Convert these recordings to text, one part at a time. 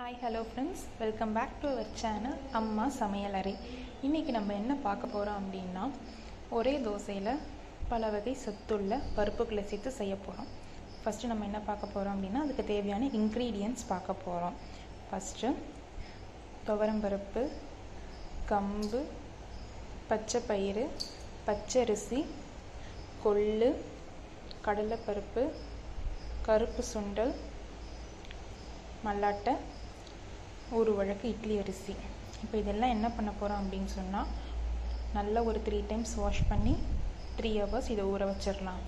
hi hello friends welcome back to our channel Amma Samayalarai இன்றைக்கி நம்ம என்ன பார்க்க போகிறோம் அப்படின்னா ஒரே தோசையில் பல வகை சத்துள்ள பருப்புகளை சேர்த்து செய்ய போகிறோம் ஃபஸ்ட்டு நம்ம என்ன பார்க்க போகிறோம் அப்படின்னா அதுக்கு தேவையான இன்க்ரீடியன்ட்ஸ் பார்க்க போகிறோம் ஃபஸ்ட்டு துவரம்பருப்பு கம்பு பச்சை பயிறு பச்சரிசி கொள்ளு கடலைப்பருப்பு கருப்பு சுண்டல் மல்லாட்டை ஒரு வழக்கு இட்லி அரிசி இப்போ இதெல்லாம் என்ன பண்ண போகிறோம் அப்படின்னு சொன்னால் நல்லா ஒரு த்ரீ டைம்ஸ் வாஷ் பண்ணி த்ரீ ஹவர்ஸ் இதை ஊற வச்சிடலாம்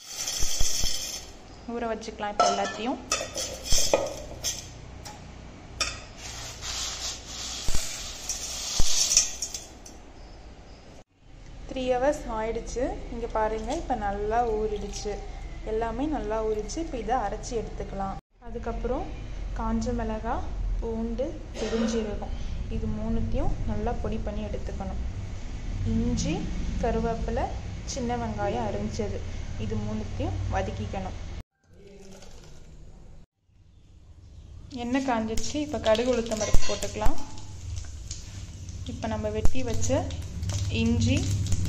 ஊற வச்சுக்கலாம் இப்போ எல்லாத்தையும் த்ரீ ஹவர்ஸ் ஆயிடுச்சு இங்கே பாருங்கள் இப்போ நல்லா ஊறிடுச்சு எல்லாமே நல்லா ஊறிச்சு இப்போ இதை அரைச்சி எடுத்துக்கலாம் அதுக்கப்புறம் காஞ்ச மிளகாய் பூண்டு பெருஞ்சீரகம் இது மூணுத்தையும் நல்லா பொடி பண்ணி எடுத்துக்கணும் இஞ்சி கருவேப்பிலை சின்ன வெங்காயம் அரிஞ்சது இது மூணுத்தையும் வதக்கிக்கணும் எண்ணெய் காஞ்சிச்சு இப்போ கடுகு உளுத்தம் பருப்பு போட்டுக்கலாம் இப்போ நம்ம வெட்டி வச்ச இஞ்சி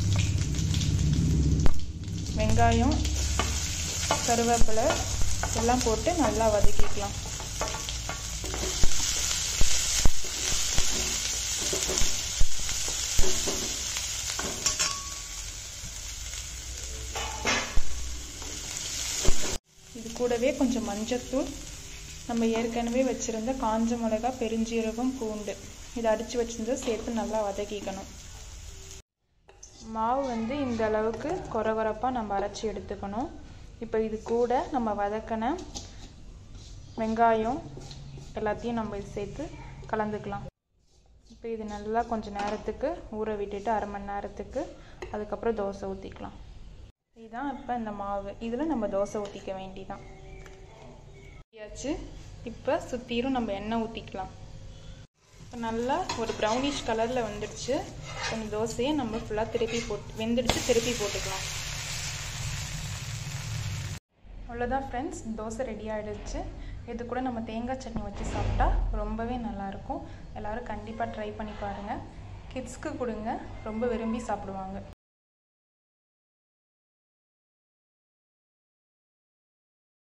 வெங்காயம் கருவேப்பிலை எல்லாம் போட்டு நல்லா வதக்கிக்கலாம் இது கூடவே கொஞ்சம் மஞ்சத்தூள் நம்ம ஏற்கனவே வச்சுருந்த காஞ்ச மிளகா பெருஞ்சீரகம் பூண்டு இதை அடித்து வச்சிருந்தா சேர்த்து நல்லா வதக்கிக்கணும் மாவு வந்து இந்த அளவுக்கு கொரகொரப்பாக நம்ம அரைச்சி எடுத்துக்கணும் இப்போ இது கூட நம்ம வதக்கின வெங்காயம் எல்லாத்தையும் நம்ம இது சேர்த்து கலந்துக்கலாம் இப்போ இது நல்லா கொஞ்சம் நேரத்துக்கு ஊற விட்டுட்டு அரை மணி நேரத்துக்கு அதுக்கப்புறம் தோசை ஊற்றிக்கலாம் இதுதான் இப்போ இந்த மாவு இதில் நம்ம தோசை ஊற்றிக்க வேண்டிதான் ஊற்றியாச்சு இப்போ சுற்றிலும் நம்ம எண்ணெய் ஊற்றிக்கலாம் இப்போ நல்லா ஒரு ப்ரௌனிஷ் கலரில் வந்துடுச்சு கொஞ்சம் தோசையை நம்ம ஃபுல்லாக திருப்பி போட்டு வெந்துடுச்சு திருப்பி போட்டுக்கலாம் அவ்வளோதான் ஃப்ரெண்ட்ஸ் தோசை ரெடி ஆகிடுச்சு இது கூட நம்ம தேங்காய் சட்னி வச்சு சாப்பிட்டா ரொம்பவே நல்லாயிருக்கும் எல்லோரும் கண்டிப்பாக ட்ரை பண்ணி பாருங்கள் கிட்ஸ்க்கு கொடுங்க ரொம்ப விரும்பி சாப்பிடுவாங்க